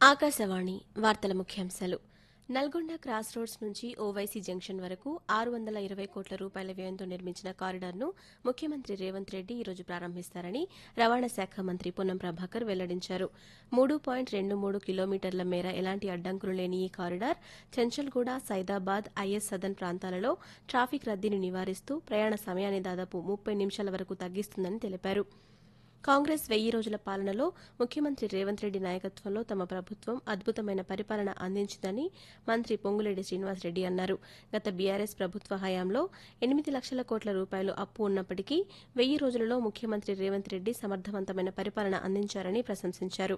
ఆకాశవాణి వార్తల ముఖ్యాంశాలు Nalgonda cross roads నుంచి ఓవైసీ జంక్షన్ వరకు ఆరు వందల ఇరవై కోట్ల రూపాయల వ్యయంతో నిర్మించిన కారిడార్ను ముఖ్యమంత్రి రేవంత్ రెడ్డి ఈరోజు ప్రారంభిస్తారని రవాణా శాఖ మంత్రి పొన్నం ప్రభాకర్ వెల్లడించారు మూడు పాయింట్ రెండు మూడు కిలోమీటర్ల మేర ఎలాంటి అడ్డంకులు లేని ఈ కారిడార్ చెంచల్గూడ సైదాబాద్ ఐఎస్ సదన్ ప్రాంతాలలో ట్రాఫిక్ రద్దీని నివారిస్తూ ప్రయాణ సమయాన్ని దాదాపు ముప్పై నిమిషాల వరకు తగ్గిస్తుందని తెలిపారు కాంగ్రెస్ వెయ్యి రోజుల పాలనలో ముఖ్యమంత్రి రేవంత్ రెడ్డి నాయకత్వంలో తమ ప్రభుత్వం అద్భుతమైన పరిపాలన అందించిందని మంత్రి పొంగులేటి శ్రీనివాసరెడ్డి అన్నారు గత బీఆర్ఎస్ ప్రభుత్వ హయాంలో ఎనిమిది లక్షల కోట్ల రూపాయలు అప్పు ఉన్నప్పటికీ వెయ్యి రోజులలో ముఖ్యమంత్రి రేవంత్ రెడ్డి సమర్థవంతమైన పరిపాలన అందించారని ప్రశంసించారు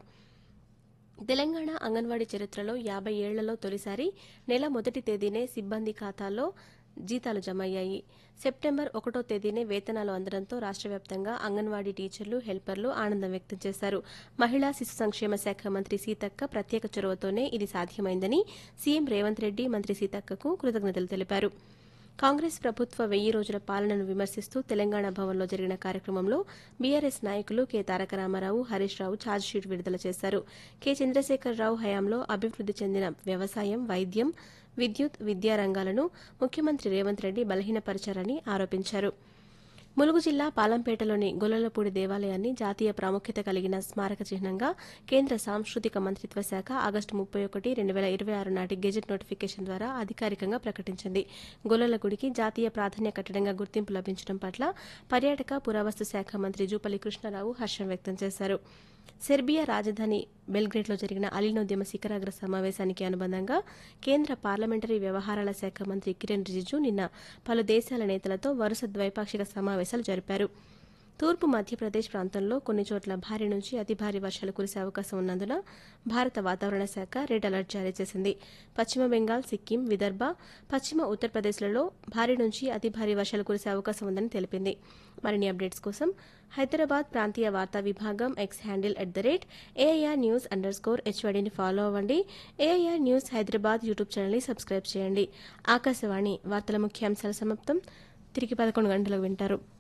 తెలంగాణ అంగన్వాడీ చరిత్రలో యాభై ఏళ్లలో తొలిసారి నెల మొదటి తేదీనే సిబ్బంది ఖాతాల్లో జీతాలు జమ అయ్యాయి సెప్టెంబర్ ఒకటో తేదీనే వేతనాలు అందడంతో రాష్ట్ర వ్యాప్తంగా అంగన్వాడీ టీచర్లు హెల్పర్లు ఆనందం వ్యక్తం చేశారు మహిళా శిశు సంక్షేమ శాఖ మంత్రి సీతక్క ప్రత్యేక చొరవతోనే ఇది సాధ్యమైందని సీఎం రేవంత్ రెడ్డి మంత్రి సీతక్కకు కృతజ్ఞతలు తెలిపారు కాంగ్రెస్ ప్రభుత్వ వెయ్యి రోజుల పాలనను విమర్శిస్తూ తెలంగాణ భవన్లో జరిగిన కార్యక్రమంలో బీఆర్ఎస్ నాయకులు కె తారక రామారావు హరీష్ రావు ఛార్జ్షీట్ విడుదల చేశారు కె చంద్రశేఖరరావు హయాంలో అభివృద్ది చెందిన వ్యవసాయం వైద్యం విద్యుత్ విద్యా రంగాలను ముఖ్యమంత్రి రేవంత్ రెడ్డి బలహీనపరిచారని ఆరోపించారు ములుగు జిల్లా పాలంపేటలోని గొల్లలపూడి దేవాలయాన్ని జాతీయ ప్రాముఖ్యత కలిగిన స్మారక చిహ్నంగా కేంద్ర సాంస్కృతిక మంత్రిత్వ శాఖ ఆగస్టు ముప్పై ఒకటి రెండు వేల ఇరవై ఆరు నాటి గెజెట్ నోటిఫికేషన్ ద్వారా అధికారికంగా ప్రకటించింది గొల్లల గుడికి జాతీయ ప్రాధాన్య కట్టడంగా గుర్తింపు లభించడం పట్ల పర్యాటక పురావస్తు శాఖ మంత్రి జూపల్లి కృష్ణారావు హర్షం వ్యక్తం చేశారు సెర్బియా రాజధాని బెల్గ్రేడ్లో జరిగిన అలీనోద్యమ శిఖరాగ్ర సమావేశానికి అనుబంధంగా కేంద్ర పార్లమెంటరీ వ్యవహారాల శాఖ మంత్రి కిరణ్ రిజిజు నిన్న పలు దేశాల నేతలతో వరుస ద్వైపాక్షిక సమావేశాలు జరిపారు తూర్పు మధ్యప్రదేశ్ ప్రాంతంలో కొన్ని చోట్ల భారీ నుంచి అతి భారీ వర్షాలు కురిసే అవకాశం ఉన్నందున భారత వాతావరణ శాఖ రెడ్ అలర్ట్ జారీ చేసింది పశ్చిమ బెంగాల్ సిక్కిం విదర్భ పశ్చిమ ఉత్తరప్రదేశ్లలో భారీ నుంచి అతి భారీ వర్షాలు కురిసే అవకాశం ఉందని తెలిపింది మరిన్ని అప్డేట్స్ కోసం హైదరాబాద్ ప్రాంతీయ వార్తా విభాగం X handle at the rate AIR news underscore హెచ్వడిని ఫాలో అవ్వండి ఏఐఆర్ న్యూస్ హైదరాబాద్ యూట్యూబ్ ఛానల్ని సబ్స్క్రైబ్ చేయండి ఆకాశవాణి వార్తల ముఖ్యాంశాల సమాప్తం తిరిగి పదకొండు గంటలకు వింటారు